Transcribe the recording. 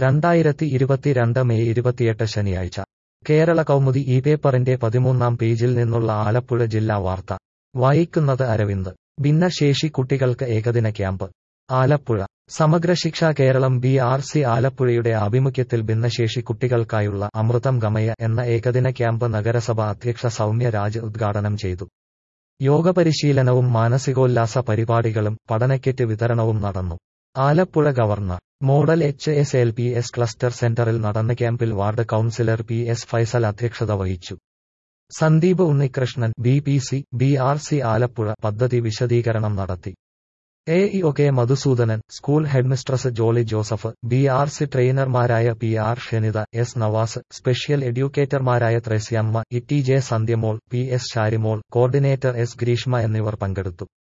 രണ്ടായിരത്തി ഇരുപത്തിരണ്ട് മെയ് ഇരുപത്തിയെട്ട് ശനിയാഴ്ച കേരള കൗമുദി ഈ പേപ്പറിന്റെ പതിമൂന്നാം പേജിൽ നിന്നുള്ള ആലപ്പുഴ ജില്ലാ വാർത്ത വായിക്കുന്നത് അരവിന്ദ് ഭിന്നശേഷി കുട്ടികൾക്ക് ഏകദിന camp Alappuzha Samagra Shiksha Keralam B R C ആലപ്പുഴയുടെ ആഭിമുഖ്യത്തിൽ ഭിന്നശേഷി കുട്ടികൾക്കായുള്ള അമൃതം ഗമയ എന്ന ഏകദിന ക്യാമ്പ് നഗരസഭ അധ്യക്ഷ സൗമ്യ രാജ് ഉദ്ഘാടനം ചെയ്തു യോഗ പരിശീലനവും മാനസികോല്ലാസ പരിപാടികളും പഠനക്കിറ്റ് വിതരണവും നടന്നു Alappuzha governor model H S L P S cluster സെന്ററിൽ നടന്ന ക്യാമ്പിൽ ward councillor P S Faisal അധ്യക്ഷത വഹിച്ചു Sandeep Unnikrishnan B P C B R C Alappuzha പദ്ധതി വിശദീകരണം നടത്തി A E O K Madhusoodanan school headmistress Jolly Joseph B R C ട്രെയിനർമാരായ P R Shenitha S Navas special എഡ്യൂക്കേറ്റർമാരായ Threasiamma E T J Sandhyamol P S Sharimol coordinator S Greeshma എന്നിവർ പങ്കെടുത്തു